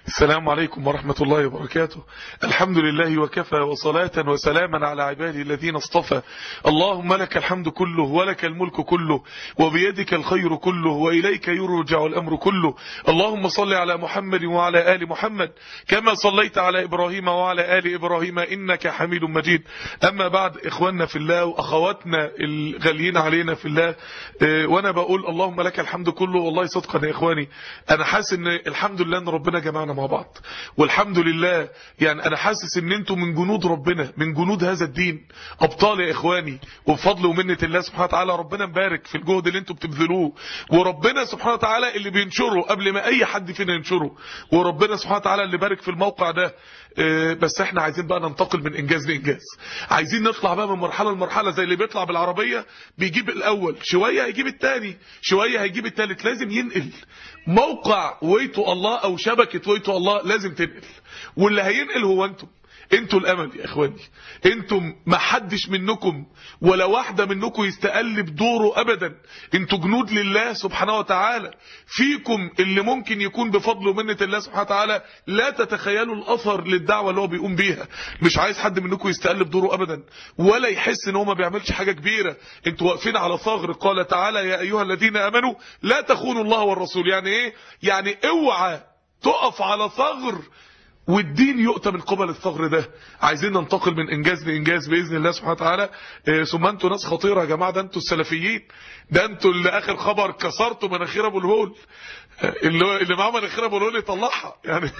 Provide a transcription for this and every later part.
السلام عليكم ورحمة الله وبركاته الحمد لله وكفى وصلاة وسلاما على عباده الذين اصطفى اللهم لك الحمد كله ولك الملك كله وبيدك الخير كله وإليك يرجع الأمر كله اللهم صل على محمد وعلى آل محمد كما صليت على إبراهيم وعلى آل إبراهيم إنك حميد مجيد أما بعد إخواننا في الله وأخواتنا الغاليين علينا في الله اه وأنا بقول اللهم لك الحمد كله والله صدقا يا إخواني أنا حاسس إن الحمد لله إن ربنا جمعنا مع بعض والحمد لله يعني انا حاسس ان انتم من جنود ربنا من جنود هذا الدين ابطال يا اخواني وبفضل ومنه الله سبحانه وتعالى ربنا مبارك في الجهد اللي انتم بتبذلوه وربنا سبحانه وتعالى اللي بينشره قبل ما اي حد فينا ينشره وربنا سبحانه وتعالى اللي بارك في الموقع ده بس احنا عايزين بقى ننتقل من انجاز لانجاز عايزين نطلع بقى من مرحله لمرحله زي اللي بيطلع بالعربيه بيجيب الاول شويه هيجيب الثاني شويه هيجيب الثالث لازم ينقل موقع ويتو الله او شبكه ويتو الله لازم تنقل واللي هينقل هو انتم انتوا الامل يا اخواني انتم ما حدش منكم ولا واحدة منكم يستقلب دوره ابدا انتوا جنود لله سبحانه وتعالى فيكم اللي ممكن يكون بفضل ومنة الله سبحانه وتعالى لا تتخيلوا الاثر للدعوة اللي هو بيقوم بيها مش عايز حد منكم يستقلب دوره ابدا ولا يحس ان هو ما بيعملش حاجة كبيرة انتوا واقفين على ثغر قال تعالى يا ايها الذين امنوا لا تخونوا الله والرسول يعني ايه يعني اوعى تقف على ثغر والدين يؤتى من قبل الثغر ده عايزين ننتقل من انجاز لانجاز باذن الله سبحانه وتعالى إيه ثم انتوا ناس خطيره يا جماعه ده انتوا السلفيين ده انتوا اللي اخر خبر كسرتوا مناخير ابو الهول اللي اللي معاه مناخير ابو الهول يطلعها يعني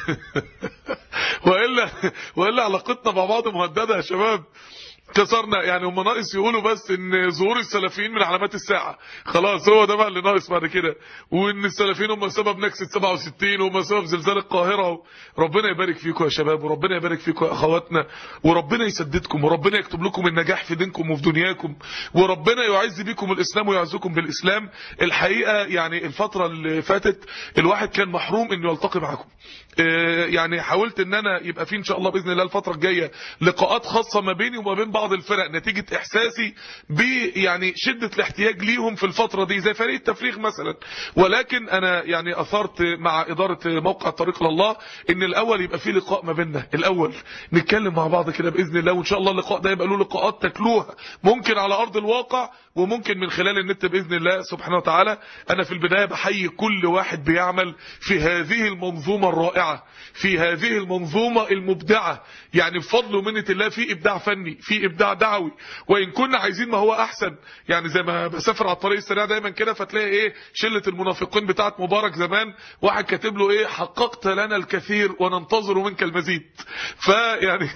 والا والا علاقتنا مع بعض مهدده يا شباب كسرنا يعني هم ناقص يقولوا بس ان ظهور السلفيين من علامات الساعة خلاص هو ده بقى اللي ناقص بعد كده وان السلفيين هم سبب نكسة 67 وهم سبب زلزال القاهرة ربنا يبارك فيكم يا شباب وربنا يبارك فيكم يا اخواتنا وربنا يسددكم وربنا يكتب لكم النجاح في دينكم وفي دنياكم وربنا يعز بكم الاسلام ويعزكم بالاسلام الحقيقة يعني الفترة اللي فاتت الواحد كان محروم انه يلتقي معكم يعني حاولت ان انا يبقى في ان شاء الله باذن الله الفترة الجاية لقاءات خاصة ما بيني وما بين بعض الفرق نتيجة احساسي ب يعني شدة الاحتياج ليهم في الفترة دي زي فريق التفريغ مثلا ولكن انا يعني اثرت مع ادارة موقع طريق لله ان الاول يبقى في لقاء ما بيننا الاول نتكلم مع بعض كده باذن الله وان شاء الله اللقاء ده يبقى له لقاءات تتلوها ممكن على ارض الواقع وممكن من خلال النت باذن الله سبحانه وتعالى انا في البداية بحيي كل واحد بيعمل في هذه المنظومة الرائعة في هذه المنظومة المبدعة يعني بفضل ومنة الله في ابداع فني في ابداع دعوي وان كنا عايزين ما هو احسن يعني زي ما بسافر على الطريق السريع دايما كده فتلاقي ايه شلة المنافقين بتاعت مبارك زمان واحد كاتب له ايه حققت لنا الكثير وننتظر منك المزيد فيعني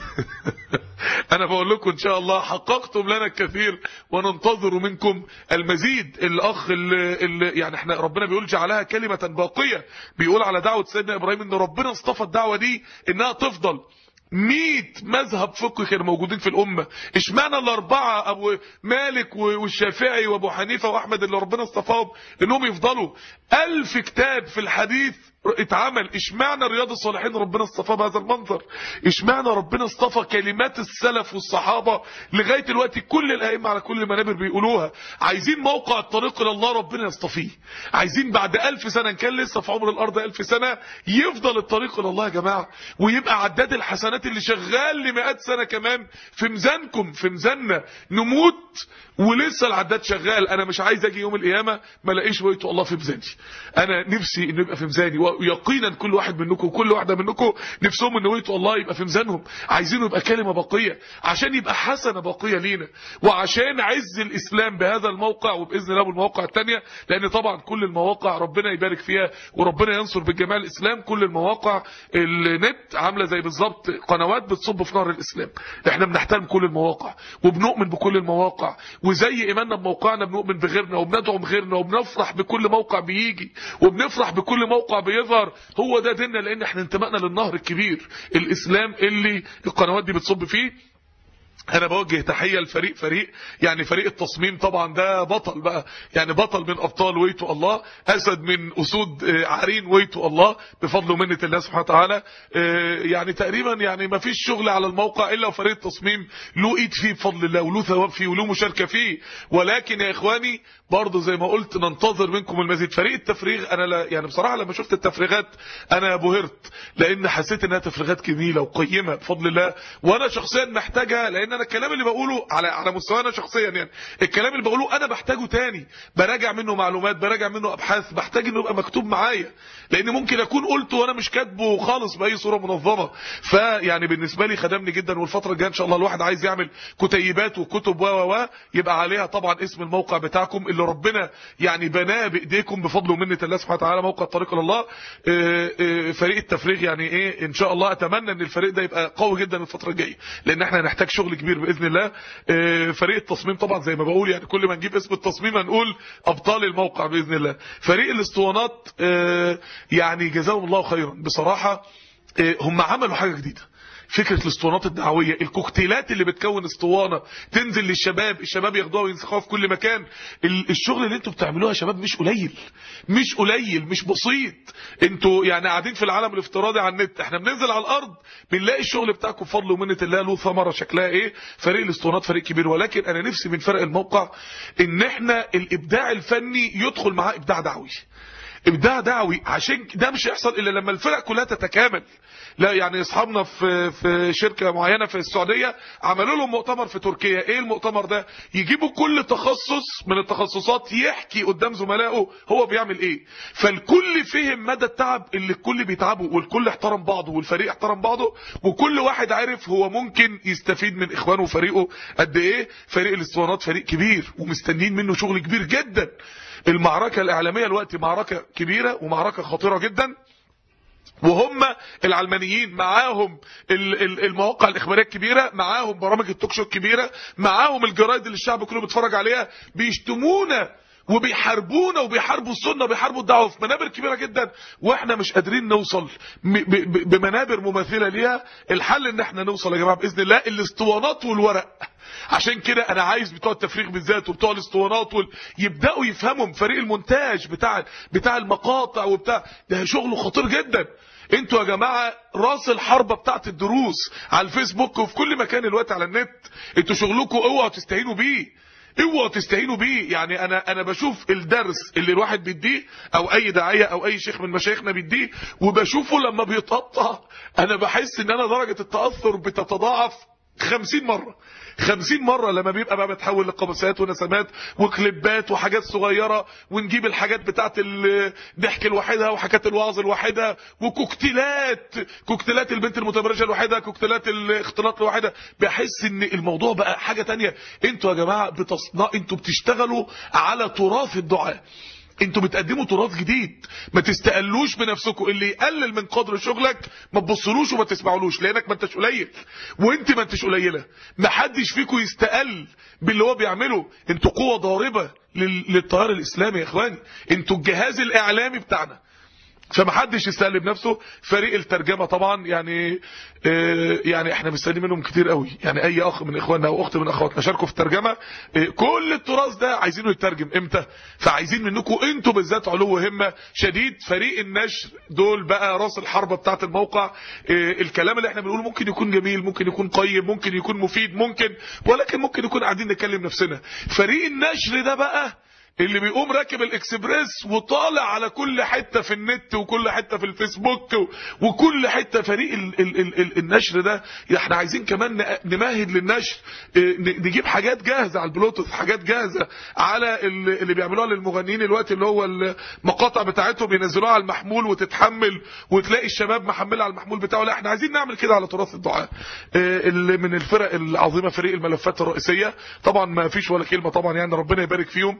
انا بقول لكم ان شاء الله حققتم لنا الكثير وننتظر منكم المزيد الاخ اللي, اللي يعني احنا ربنا بيقول جعلها كلمة باقية بيقول على دعوة سيدنا ابراهيم ان ربنا اصطفى الدعوة دي انها تفضل 100 مذهب فقهي كانوا موجودين في الأمة اشمعنى الأربعة أبو مالك والشافعي وأبو حنيفة وأحمد اللي ربنا اصطفاهم إنهم يفضلوا ألف كتاب في الحديث اتعمل اشمعنى رياض الصالحين ربنا اصطفاه بهذا المنظر اشمعنى ربنا اصطفى كلمات السلف والصحابة لغاية دلوقتي كل الائمه على كل المنابر بيقولوها عايزين موقع الطريق الى الله ربنا يصطفيه عايزين بعد ألف سنة ان كان لسه في عمر الارض ألف سنة يفضل الطريق الى الله يا جماعة ويبقى عداد الحسنات اللي شغال لمئات سنة كمان في ميزانكم في ميزاننا نموت ولسه العداد شغال انا مش عايز اجي يوم القيامه ما الاقيش ويت الله في ميزاني انا نفسي انه يبقى في ميزاني ويقينا كل واحد منكم وكل واحده منكم نفسهم ان ويت الله يبقى في ميزانهم عايزينه يبقى كلمه باقيه عشان يبقى حسنه باقيه لينا وعشان عز الاسلام بهذا الموقع وباذن الله بالمواقع الثانيه لان طبعا كل المواقع ربنا يبارك فيها وربنا ينصر بالجمال الاسلام كل المواقع النت عامله زي بالظبط قنوات بتصب في نهر الاسلام احنا بنحترم كل المواقع وبنؤمن بكل المواقع وزي ايماننا بموقعنا بنؤمن بغيرنا وبندعم غيرنا وبنفرح بكل موقع بيجي وبنفرح بكل موقع بيظهر هو ده ديننا لان احنا انتمائنا للنهر الكبير الاسلام اللي القنوات دي بتصب فيه انا بوجه تحيه لفريق فريق يعني فريق التصميم طبعا ده بطل بقى يعني بطل من ابطال ويتو الله اسد من اسود آه، عرين ويتو الله بفضل ومنه الله سبحانه وتعالى آه، يعني تقريبا يعني ما فيش شغل على الموقع الا وفريق التصميم له ايد فيه بفضل الله وله ثواب فيه وله مشاركه فيه ولكن يا اخواني برضه زي ما قلت ننتظر منكم المزيد فريق التفريغ انا لا يعني بصراحه لما شفت التفريغات انا بهرت لان حسيت انها تفريغات جميله وقيمه بفضل الله وانا شخصيا محتاجها لان انا الكلام اللي بقوله على على مستوى انا شخصيا يعني الكلام اللي بقوله انا بحتاجه تاني براجع منه معلومات براجع منه ابحاث بحتاج انه يبقى مكتوب معايا لان ممكن اكون قلته وانا مش كاتبه خالص باي صوره منظمه فيعني بالنسبه لي خدمني جدا والفتره الجايه ان شاء الله الواحد عايز يعمل كتيبات وكتب و و و يبقى عليها طبعا اسم الموقع بتاعكم اللي ربنا يعني بناه بايديكم بفضل ومنه الله سبحانه وتعالى موقع طريق الى الله آه، آه، فريق التفريغ يعني ايه ان شاء الله اتمنى ان الفريق ده يبقى قوي جدا الفتره الجايه لان احنا هنحتاج شغل كبير باذن الله آه، فريق التصميم طبعا زي ما بقول يعني كل ما نجيب اسم التصميم هنقول ابطال الموقع باذن الله فريق الاسطوانات آه، يعني جزاهم الله خيرا بصراحه آه، هم عملوا حاجه جديده فكرة الاسطوانات الدعوية الكوكتيلات اللي بتكون اسطوانة تنزل للشباب الشباب ياخدوها وينسخوها في كل مكان ال- الشغل اللي انتوا بتعملوه يا شباب مش قليل مش قليل مش بسيط انتوا يعني قاعدين في العالم الافتراضي على النت احنا بننزل على الارض بنلاقي الشغل بتاعكم بفضل ومنة الله له ثمرة شكلها ايه فريق الاسطوانات فريق كبير ولكن انا نفسي من فرق الموقع ان احنا الابداع الفني يدخل معاه ابداع دعوي ابداع دعوي عشان ده مش هيحصل الا لما الفرق كلها تتكامل لا يعني اصحابنا في في شركه معينه في السعوديه عملوا لهم مؤتمر في تركيا ايه المؤتمر ده يجيبوا كل تخصص من التخصصات يحكي قدام زملائه هو بيعمل ايه فالكل فهم مدى التعب اللي الكل بيتعبه والكل احترم بعضه والفريق احترم بعضه وكل واحد عارف هو ممكن يستفيد من اخوانه وفريقه قد ايه فريق الاسطوانات فريق كبير ومستنيين منه شغل كبير جدا المعركه الاعلاميه دلوقتي معركه كبيره ومعركه خطيره جدا وهم العلمانيين معاهم ال- ال- المواقع الاخباريه الكبيره معاهم برامج التوك شو الكبيره معاهم الجرايد اللي الشعب كله بيتفرج عليها بيشتمونا وبيحاربونا وبيحاربوا السنه وبيحاربوا الدعوه في منابر كبيره جدا واحنا مش قادرين نوصل م- ب- ب- بمنابر مماثله ليها الحل ان احنا نوصل يا جماعه باذن الله الاسطوانات والورق عشان كده انا عايز بتوع التفريغ بالذات وبتوع الاسطوانات وال... يبداوا يفهموا فريق المونتاج بتاع بتاع المقاطع وبتاع ده شغله خطير جدا انتوا يا جماعه راس الحربه بتاعت الدروس على الفيسبوك وفي كل مكان دلوقتي على النت انتوا شغلكم اوعوا تستهينوا بيه اوعوا تستهينوا بيه يعني انا انا بشوف الدرس اللي الواحد بيديه او اي داعيه او اي شيخ من مشايخنا بيديه وبشوفه لما بيتقطع انا بحس ان انا درجه التاثر بتتضاعف خمسين مرة خمسين مرة لما بيبقى بقى بتحول لقبسات ونسمات وكليبات وحاجات صغيرة ونجيب الحاجات بتاعت الضحك الواحدة وحاجات الوعظ الواحدة وكوكتيلات كوكتيلات البنت المتبرجة الواحدة كوكتيلات الاختلاط الواحدة بحس ان الموضوع بقى حاجة تانية انتوا يا جماعة بتصنع انتوا بتشتغلوا على تراث الدعاء انتوا بتقدموا تراث جديد ما تستقلوش بنفسكم اللي يقلل من قدر شغلك ما تبصلوش وما تسمعلوش لانك ما انتش قليل وانت ما انتش قليله ما حدش فيكم يستقل باللي هو بيعمله انتوا قوه ضاربه لل- للتيار الاسلامي يا اخواني انتوا الجهاز الاعلامي بتاعنا فمحدش يستقل بنفسه فريق الترجمه طبعا يعني آه، يعني احنا مستنيين منهم كتير قوي يعني اي اخ من اخواننا او اخت من اخواتنا شاركوا في الترجمه آه، كل التراث ده عايزينه يترجم امتى فعايزين منكم انتوا بالذات علو همه شديد فريق النشر دول بقى راس الحربه بتاعه الموقع آه، الكلام اللي احنا بنقوله ممكن يكون جميل ممكن يكون قيم ممكن يكون مفيد ممكن ولكن ممكن يكون قاعدين نكلم نفسنا فريق النشر ده بقى اللي بيقوم راكب الاكسبريس وطالع على كل حته في النت وكل حته في الفيسبوك و- وكل حته فريق ال ال ال ال النشر ده احنا عايزين كمان ن- نمهد للنشر اه، ن- نجيب حاجات جاهزه على البلوتوث حاجات جاهزه على ال- اللي بيعملوها للمغنيين الوقت اللي هو المقاطع بتاعتهم ينزلوها على المحمول وتتحمل وتلاقي الشباب محملها على المحمول بتاعه لا احنا عايزين نعمل كده على تراث الدعاء اه، اللي من الفرق العظيمه فريق الملفات الرئيسيه طبعا ما فيش ولا كلمه طبعا يعني ربنا يبارك فيهم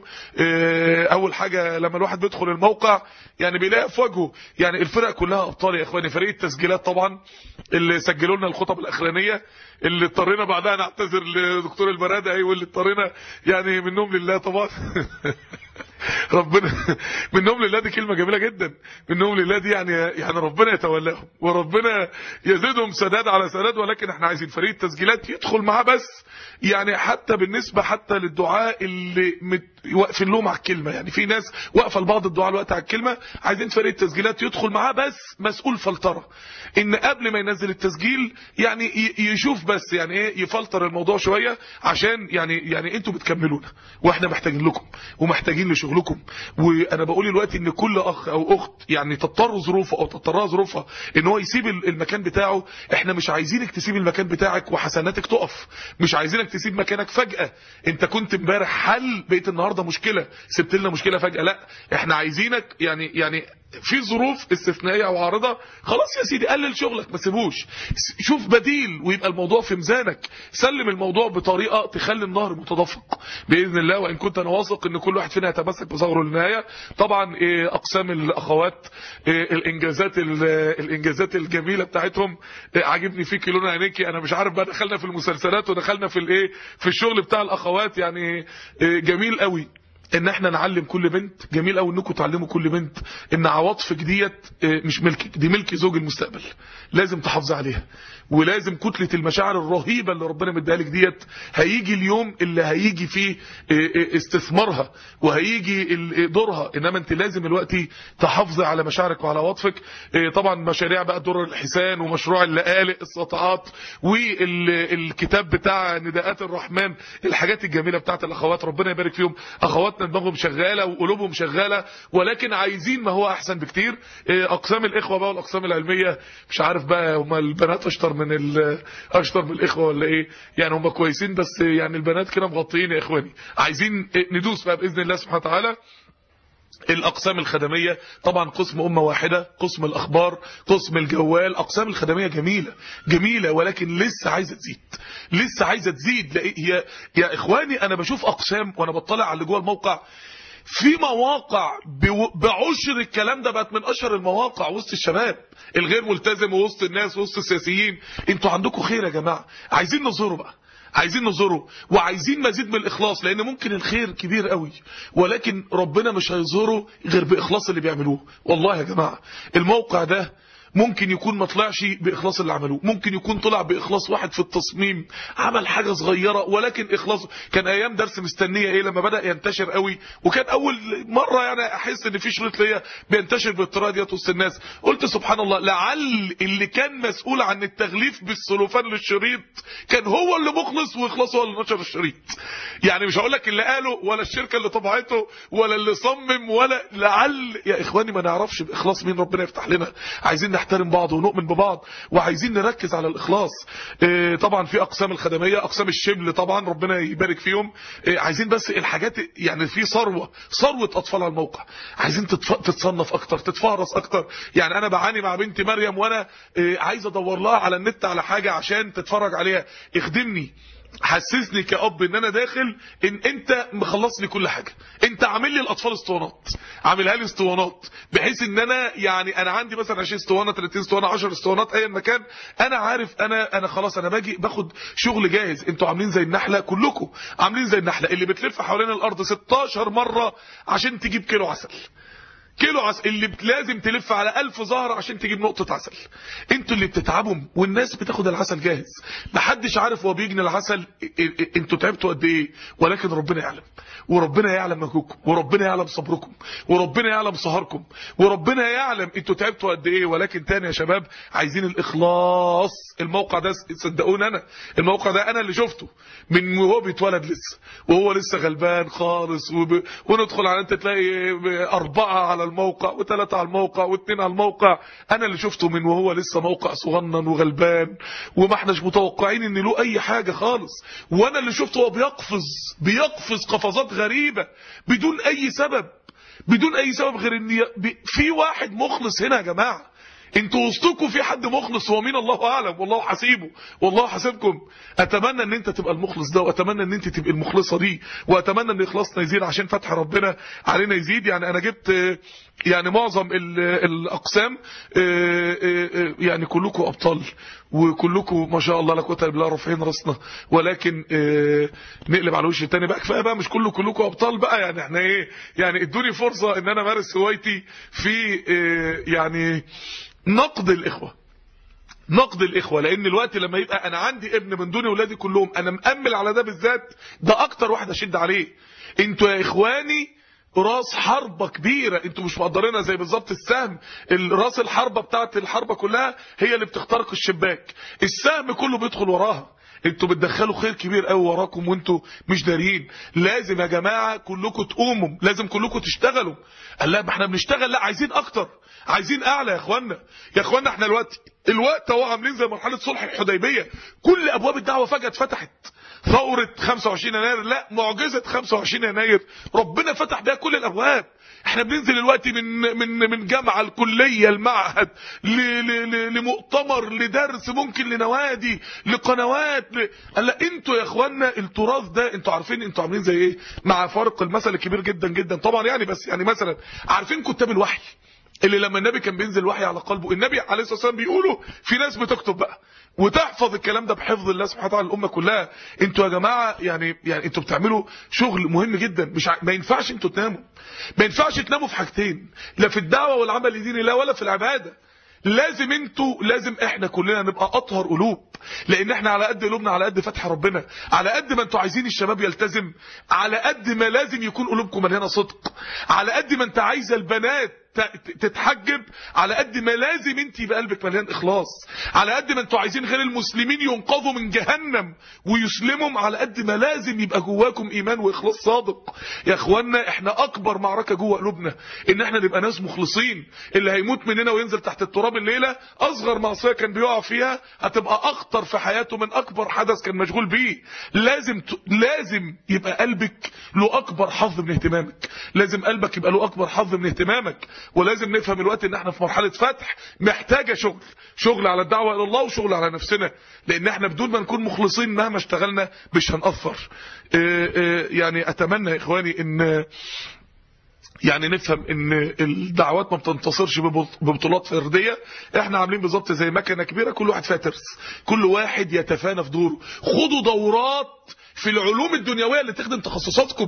اه، اول حاجه لما الواحد بيدخل الموقع يعني بيلاقي في وجهه يعني الفرق كلها ابطال يا اخواني فريق التسجيلات طبعا اللي سجلوا لنا الخطب الاخرانيه اللي اضطرينا بعدها نعتذر لدكتور البرادة ايوه اللي اضطرينا يعني منهم لله طبعا ربنا منهم لله دي كلمة جميلة جدا منهم لله دي يعني يعني ربنا يتولاهم وربنا يزيدهم سداد على سداد ولكن احنا عايزين فريق التسجيلات يدخل معاه بس يعني حتى بالنسبة حتى للدعاء اللي مت... واقفين لهم على الكلمة يعني في ناس واقفة لبعض الدعاء الوقت على الكلمة عايزين فريق التسجيلات يدخل معاه بس مسؤول فلترة ان قبل ما ينزل التسجيل يعني ي- يشوف بس يعني ايه يفلتر الموضوع شوية عشان يعني يعني انتوا بتكملونا واحنا محتاجين لكم ومحتاجين لشغلكم وانا بقول دلوقتي ان كل اخ او اخت يعني تضطر ظروفه او تضطرها ظروفها ان هو يسيب ال- المكان بتاعه احنا مش عايزينك تسيب المكان بتاعك وحسناتك تقف مش عايزينك تسيب مكانك فجأة انت كنت امبارح حل بقيت النهارده مشكلة سبت لنا مشكلة فجأة لا احنا عايزينك يعني يعني في ظروف استثنائيه او عارضه خلاص يا سيدي قلل شغلك ما تسيبوش س- شوف بديل ويبقى الموضوع في ميزانك سلم الموضوع بطريقه تخلي النهر متدفق باذن الله وان كنت انا واثق ان كل واحد فينا يتمسك بصغره للنهايه طبعا إيه، اقسام الاخوات إيه، الانجازات ال- الانجازات الجميله بتاعتهم إيه، عاجبني فيكي لون عينيكي انا مش عارف بقى دخلنا في المسلسلات ودخلنا في الايه في الشغل بتاع الاخوات يعني إيه، جميل قوي ان احنا نعلم كل بنت جميل قوي انكم تعلموا كل بنت ان عواطفك ديت اه، مش ملكك دي ملك زوج المستقبل لازم تحافظي عليها ولازم كتلة المشاعر الرهيبة اللي ربنا مديها لك ديت هيجي اليوم اللي هيجي فيه اه، اه، استثمارها وهيجي ال- دورها انما انت لازم الوقت تحافظي على مشاعرك وعلى عواطفك اه، طبعا مشاريع بقى دور الحسان ومشروع اللقالق السطعات والكتاب بتاع نداءات الرحمن الحاجات الجميلة بتاعت الاخوات ربنا يبارك فيهم اخواتنا دماغهم شغالة وقلوبهم شغالة ولكن عايزين ما هو احسن بكتير إيه، اقسام الاخوة بقى والاقسام العلمية مش عارف بقى هم البنات اشطر من ال- اشطر من الاخوة ولا ايه يعني هم كويسين بس يعني البنات كده مغطيين يا اخواني عايزين إيه، ندوس بقى باذن الله سبحانه وتعالى الاقسام الخدميه طبعا قسم امه واحده قسم الاخبار قسم الجوال اقسام الخدميه جميله جميله ولكن لسه عايزه تزيد لسه عايزه تزيد لا هي يا اخواني انا بشوف اقسام وانا بطلع على اللي جوه الموقع في مواقع بو- بعشر الكلام ده بقت من اشهر المواقع وسط الشباب الغير ملتزم ووسط الناس وسط السياسيين انتوا عندكم خير يا جماعه عايزين نزوروا بقى عايزين نظهره وعايزين مزيد من الاخلاص لان ممكن الخير كبير قوي ولكن ربنا مش هيظهره غير باخلاص اللي بيعملوه والله يا جماعه الموقع ده ممكن يكون ما طلعش باخلاص اللي عملوه ممكن يكون طلع باخلاص واحد في التصميم عمل حاجه صغيره ولكن اخلاص كان ايام درس مستنيه ايه لما بدا ينتشر قوي وكان اول مره يعني احس ان في شريط ليا بينتشر بالطريقه ديت وسط الناس قلت سبحان الله لعل اللي كان مسؤول عن التغليف بالسلوفان للشريط كان هو اللي مخلص واخلاص هو اللي نشر الشريط يعني مش هقول لك اللي قاله ولا الشركه اللي طبعته ولا اللي صمم ولا لعل يا اخواني ما نعرفش باخلاص مين ربنا يفتح لنا عايزين نحترم بعض ونؤمن ببعض وعايزين نركز على الاخلاص إيه طبعا في اقسام الخدميه اقسام الشبل طبعا ربنا يبارك فيهم إيه عايزين بس الحاجات يعني في ثروه ثروه اطفال على الموقع عايزين تتف... تتصنف اكتر تتفهرس اكتر يعني انا بعاني مع بنتي مريم وانا إيه عايز ادور لها على النت على حاجه عشان تتفرج عليها اخدمني حسسني كأب ان انا داخل ان انت مخلص لي كل حاجة انت عامل لي الاطفال اسطوانات عاملها لي اسطوانات بحيث ان انا يعني انا عندي مثلا 20 اسطوانه 30 اسطوانه 10 اسطوانات ايا مكان انا عارف انا انا خلاص انا باجي باخد شغل جاهز انتوا عاملين زي النحله كلكم عاملين زي النحله اللي بتلف حوالين الارض 16 مره عشان تجيب كيلو عسل كيلو عسل اللي بت- لازم تلف على ألف زهرة عشان تجيب نقطة عسل انتوا اللي بتتعبوا والناس بتاخد العسل جاهز محدش عارف هو بيجني العسل ا- ا- انتوا تعبتوا قد ايه ولكن ربنا يعلم وربنا يعلم مجهودكم وربنا يعلم صبركم وربنا يعلم سهركم وربنا يعلم انتوا تعبتوا قد ايه ولكن تاني يا شباب عايزين الاخلاص الموقع ده صدقوني انا الموقع ده انا اللي شفته من وهو بيتولد لسه وهو لسه غلبان خالص وب... وندخل على انت تلاقي اربعة على الموقع وثلاثة على الموقع واثنين على الموقع انا اللي شفته من وهو لسه موقع صغنن وغلبان وما احناش متوقعين ان له اي حاجة خالص وانا اللي شفته هو بيقفز بيقفز قفزات غريبة بدون اي سبب بدون اي سبب غير ان ي- ب- في واحد مخلص هنا يا جماعه انتوا وسطكم في حد مخلص هو مين الله اعلم والله حسيبه والله حاسبكم اتمنى ان انت تبقى المخلص ده واتمنى ان انت تبقى المخلصه دي واتمنى ان اخلاصنا يزيد عشان فتح ربنا علينا يزيد يعني انا جبت آه، يعني معظم ال- الاقسام آه، آه، آه، يعني كلكم ابطال وكلكم ما شاء الله لا قوه الا بالله رافعين راسنا ولكن اه نقلب على الوش التاني بقى كفايه بقى مش كله كلكم ابطال بقى يعني احنا ايه يعني ادوني فرصه ان انا امارس هوايتي في اه يعني نقد الاخوه نقد الاخوه لان الوقت لما يبقى انا عندي ابن من دون ولادي كلهم انا مأمل على ده بالذات ده اكتر واحد اشد عليه انتوا يا اخواني راس حربة كبيرة انتوا مش مقدرينها زي بالظبط السهم راس الحربة بتاعت الحربة كلها هي اللي بتخترق الشباك السهم كله بيدخل وراها انتوا بتدخلوا خير كبير قوي وراكم وانتوا مش دارين لازم يا جماعة كلكم تقوموا لازم كلكم تشتغلوا قال لا ما احنا بنشتغل لا عايزين اكتر عايزين اعلى يا اخوانا يا اخوانا احنا الوقت الوقت اهو عاملين زي مرحله صلح الحديبيه كل ابواب الدعوه فجاه اتفتحت ثوره 25 يناير لا معجزه 25 يناير ربنا فتح بيها كل الابواب احنا بننزل الوقت من من من جامعه الكليه المعهد ل ل ل لمؤتمر لدرس ممكن لنوادي لقنوات ل... لا انتوا يا اخوانا التراث ده انتوا عارفين انتوا عاملين زي ايه مع فارق المثل الكبير جدا جدا طبعا يعني بس يعني مثلا عارفين كتاب الوحي اللي لما النبي كان بينزل وحي على قلبه النبي عليه الصلاه والسلام بيقولوا في ناس بتكتب بقى وتحفظ الكلام ده بحفظ الله سبحانه وتعالى الامه كلها انتوا يا جماعه يعني يعني انتوا بتعملوا شغل مهم جدا مش ع... ما ينفعش انتوا تناموا ما ينفعش تناموا في حاجتين لا في الدعوه والعمل لدين الله ولا في العباده لازم انتوا لازم احنا كلنا نبقى اطهر قلوب لان احنا على قد قلوبنا على قد فتح ربنا على قد ما انتوا عايزين الشباب يلتزم على قد ما لازم يكون قلوبكم مليانه صدق على قد ما انت عايزه البنات تتحجب على قد ما لازم انت يبقى قلبك مليان اخلاص على قد ما انتوا عايزين غير المسلمين ينقذوا من جهنم ويسلموا على قد ما لازم يبقى جواكم ايمان واخلاص صادق يا اخوانا احنا اكبر معركه جوه قلوبنا ان احنا نبقى ناس مخلصين اللي هيموت مننا وينزل تحت التراب الليله اصغر معصيه كان بيقع فيها هتبقى اخطر في حياته من اكبر حدث كان مشغول بيه لازم ت... لازم يبقى قلبك له اكبر حظ من اهتمامك لازم قلبك يبقى له اكبر حظ من اهتمامك ولازم نفهم الوقت ان احنا في مرحلة فتح محتاجة شغل شغل على الدعوة الى الله وشغل على نفسنا لان احنا بدون ما نكون مخلصين مهما اشتغلنا مش هنأثر اه اه يعني اتمنى يا اخواني ان يعني نفهم ان الدعوات ما بتنتصرش ببطولات فرديه احنا عاملين بالظبط زي مكنه كبيره كل واحد فيها ترس كل واحد يتفانى في دوره خدوا دورات في العلوم الدنيويه اللي تخدم تخصصاتكم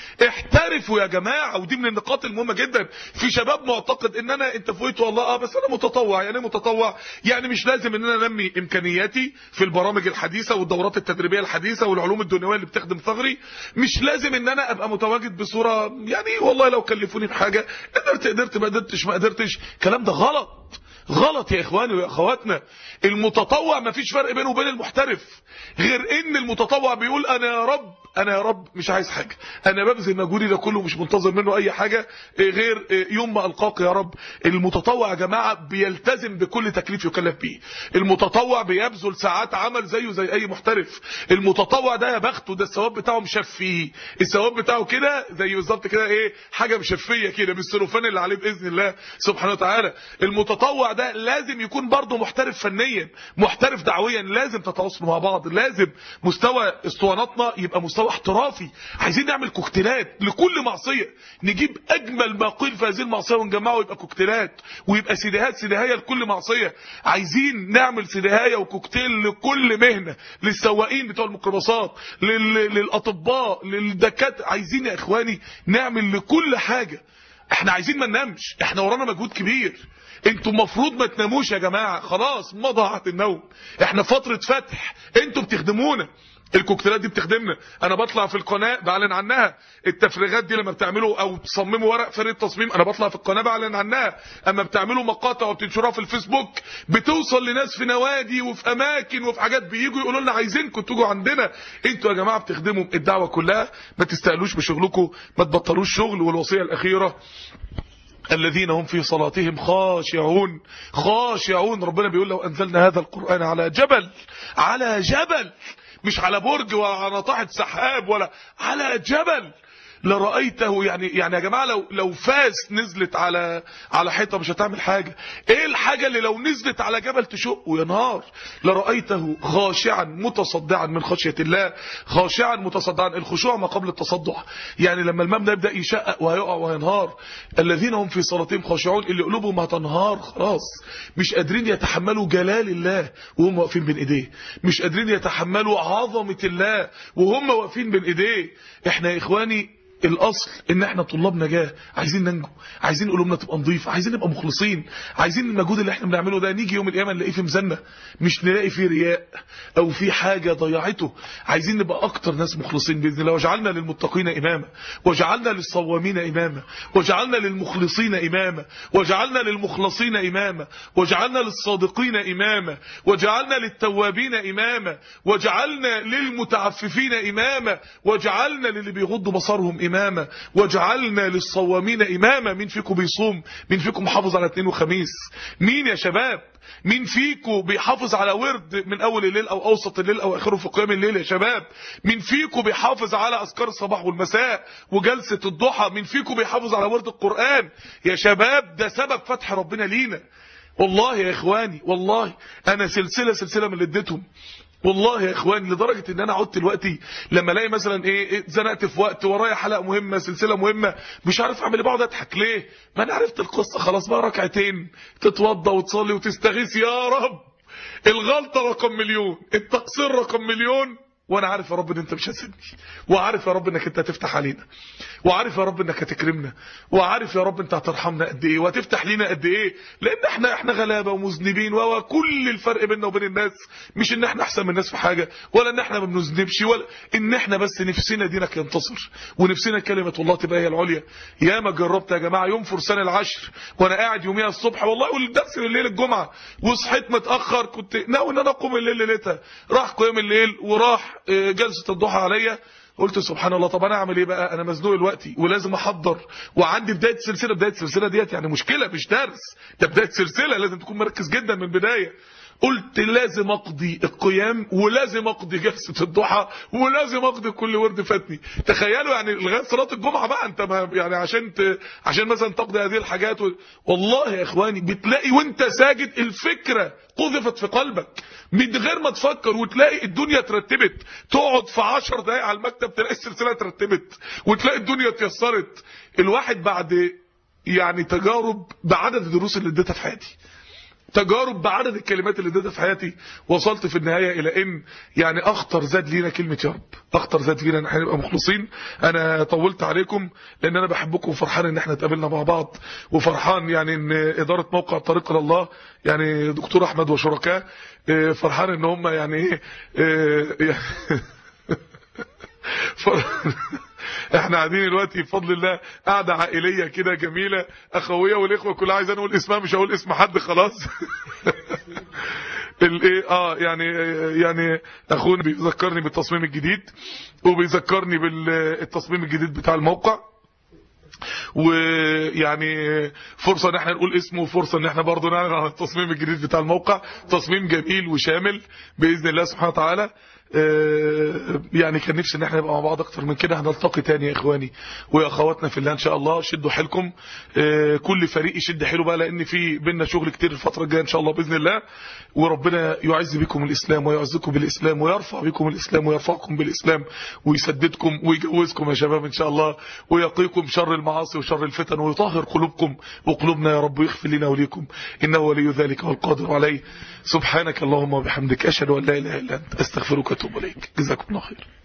احترفوا يا جماعة ودي من النقاط المهمة جدا في شباب معتقد ان انا انت فويت والله اه بس انا متطوع يعني متطوع يعني مش لازم ان انا انمي امكانياتي في البرامج الحديثة والدورات التدريبية الحديثة والعلوم الدنيوية اللي بتخدم ثغري مش لازم ان انا ابقى متواجد بصورة يعني والله لو كلفوني بحاجة قدرت قدرت ما قدرتش ما قدرتش الكلام ده غلط غلط يا اخواني ويا اخواتنا المتطوع ما فيش فرق بينه وبين المحترف غير ان المتطوع بيقول انا يا رب انا يا رب مش عايز حاجة انا ببذل مجهودي ده كله مش منتظر منه اي حاجة غير يوم ما القاك يا رب المتطوع يا جماعة بيلتزم بكل تكليف يكلف بيه المتطوع بيبذل ساعات عمل زيه زي اي محترف المتطوع ده يا بخته ده الثواب بتاعه مشفيه الثواب بتاعه كده زي بالظبط كده ايه حاجة مشفية كده بالسلوفان اللي عليه باذن الله سبحانه وتعالى المتطوع ده لازم يكون برضه محترف فنيا محترف دعويا لازم تتواصلوا مع بعض لازم مستوى اسطواناتنا يبقى مستوى احترافي عايزين نعمل كوكتيلات لكل معصية نجيب اجمل ما قيل في هذه المعصية ونجمعه يبقى كوكتيلات ويبقى سيديهات سيديهية لكل معصية عايزين نعمل سيديهية وكوكتيل لكل مهنة للسواقين بتوع الميكروباصات لل... للاطباء للدكاتره عايزين يا اخواني نعمل لكل حاجة احنا عايزين ما ننامش احنا ورانا مجهود كبير انتوا المفروض ما تناموش يا جماعة خلاص مضى عهد النوم احنا فترة فتح انتوا بتخدمونا الكوكتيلات دي بتخدمنا انا بطلع في القناه بعلن عنها التفريغات دي لما بتعملوا او تصمموا ورق فريق تصميم انا بطلع في القناه بعلن عنها اما بتعملوا مقاطع وبتنشروها في الفيسبوك بتوصل لناس في نوادي وفي اماكن وفي حاجات بييجوا يقولوا لنا عايزينكم تيجوا عندنا انتوا يا جماعه بتخدموا الدعوه كلها ما تستقلوش بشغلكم ما تبطلوش شغل والوصيه الاخيره الذين هم في صلاتهم خاشعون خاشعون ربنا بيقول لو أنزلنا هذا القرآن على جبل على جبل مش على برج ولا على نطاحة سحاب ولا على جبل لرأيته يعني يعني يا جماعة لو لو فاس نزلت على على حيطة مش هتعمل حاجة ايه الحاجة اللي لو نزلت على جبل تشق وينهار لرأيته خاشعا متصدعا من خشية الله خاشعا متصدعا الخشوع ما قبل التصدع يعني لما المبنى يبدأ يشقق وهيقع وينهار الذين هم في صلاتهم خاشعون اللي قلوبهم هتنهار خلاص مش قادرين يتحملوا جلال الله وهم واقفين بين ايديه مش قادرين يتحملوا عظمة الله وهم واقفين بين ايديه احنا يا اخواني الاصل ان احنا طلاب نجاه عايزين ننجو عايزين قلوبنا تبقى نظيفه عايزين نبقى مخلصين عايزين المجهود اللي احنا بنعمله ده نيجي يوم القيامه نلاقيه في ميزاننا مش نلاقي فيه رياء او في حاجه ضيعته عايزين نبقى اكتر ناس مخلصين باذن الله وجعلنا للمتقين اماما وجعلنا للصوامين اماما وجعلنا للمخلصين اماما وجعلنا للمخلصين اماما وجعلنا للصادقين اماما وجعلنا للتوابين اماما وجعلنا للمتعففين اماما وجعلنا للي بيغضوا بصرهم إماما وجعلنا للصوامين إماما مين فيكم بيصوم مين فيكم محافظ على اثنين وخميس مين يا شباب مين فيكم بيحافظ على ورد من أول الليل أو أوسط الليل أو آخره في قيام الليل يا شباب مين فيكم بيحافظ على أذكار الصباح والمساء وجلسة الضحى مين فيكم بيحافظ على ورد القرآن يا شباب ده سبب فتح ربنا لينا والله يا إخواني والله أنا سلسلة سلسلة من اللي اديتهم والله يا اخواني لدرجة ان انا عدت دلوقتي لما الاقي مثلا ايه اتزنقت في وقت ورايا حلقة مهمة سلسلة مهمة مش عارف اعمل ايه بقعد اضحك ليه ما انا عرفت القصة خلاص بقى ركعتين تتوضى وتصلي وتستغيث يا رب الغلطة رقم مليون التقصير رقم مليون وانا عارف يا رب ان انت مش هتسيبني وعارف يا رب انك انت هتفتح علينا وعارف يا رب انك هتكرمنا وعارف يا رب انت هترحمنا قد ايه وهتفتح لينا قد ايه لان احنا احنا غلابه ومذنبين وكل الفرق بيننا وبين الناس مش ان احنا احسن من الناس في حاجه ولا ان احنا ما بنذنبش ولا ان احنا بس نفسنا دينك ينتصر ونفسنا كلمه الله تبقى هي العليا يا ما جربت يا جماعه يوم فرسان العشر وانا قاعد يوميها الصبح والله والدرس بالليل الجمعه وصحيت متاخر كنت ناوي ان انا اقوم الليل ليلتها راح قيام الليل وراح جلسة الضحى عليا قلت سبحان الله طب انا اعمل ايه بقى انا مزنوق دلوقتي ولازم احضر وعندي بدايه سلسله بدايه السلسله ديت يعني مشكله مش درس ده بدايه سلسله لازم تكون مركز جدا من البدايه قلت لازم اقضي القيام ولازم اقضي جلسه الضحى ولازم اقضي كل ورد فاتني تخيلوا يعني لغايه صلاه الجمعه بقى انت ما يعني عشان ت... عشان مثلا تقضي هذه الحاجات و... والله يا اخواني بتلاقي وانت ساجد الفكره قذفت في قلبك من غير ما تفكر وتلاقي الدنيا اترتبت تقعد في 10 دقايق على المكتب تلاقي السلسله اترتبت وتلاقي الدنيا اتيسرت الواحد بعد يعني تجارب بعدد الدروس اللي اديتها في حياتي تجارب بعدد الكلمات اللي اديتها في حياتي وصلت في النهاية الى ان يعني اخطر زاد لينا كلمة يا رب اخطر زاد لينا ان احنا نبقى مخلصين انا طولت عليكم لان انا بحبكم وفرحان ان احنا اتقابلنا مع بعض وفرحان يعني ان ادارة موقع طريق الى الله يعني دكتور احمد وشركاء فرحان ان هم يعني ايه احنا قاعدين دلوقتي بفضل الله قاعده عائليه كده جميله اخويه والاخوه كلها عايزين نقول اسمها مش هقول اسم حد خلاص الايه اه يعني يعني اخونا بيذكرني بالتصميم الجديد وبيذكرني بالتصميم الجديد بتاع الموقع ويعني فرصة ان احنا نقول اسمه وفرصة ان احنا برضه نعلن عن التصميم الجديد بتاع الموقع تصميم جميل وشامل بإذن الله سبحانه وتعالى يعني كان نفسي ان احنا نبقى مع بعض اكتر من كده هنلتقي تاني يا اخواني ويا اخواتنا في الله ان شاء الله شدوا حيلكم كل فريق يشد حيله بقى لان في بينا شغل كتير الفتره الجايه ان شاء الله باذن الله وربنا يعز بكم الاسلام ويعزكم بالاسلام ويرفع بكم الاسلام ويرفعكم بالاسلام ويسددكم ويجوزكم يا شباب ان شاء الله ويقيكم شر المعاصي وشر الفتن ويطهر قلوبكم وقلوبنا يا رب ويغفر لنا وليكم انه ولي ذلك والقادر عليه سبحانك اللهم وبحمدك اشهد ان لا اله الا انت استغفرك واتوب اليك جزاكم الله خير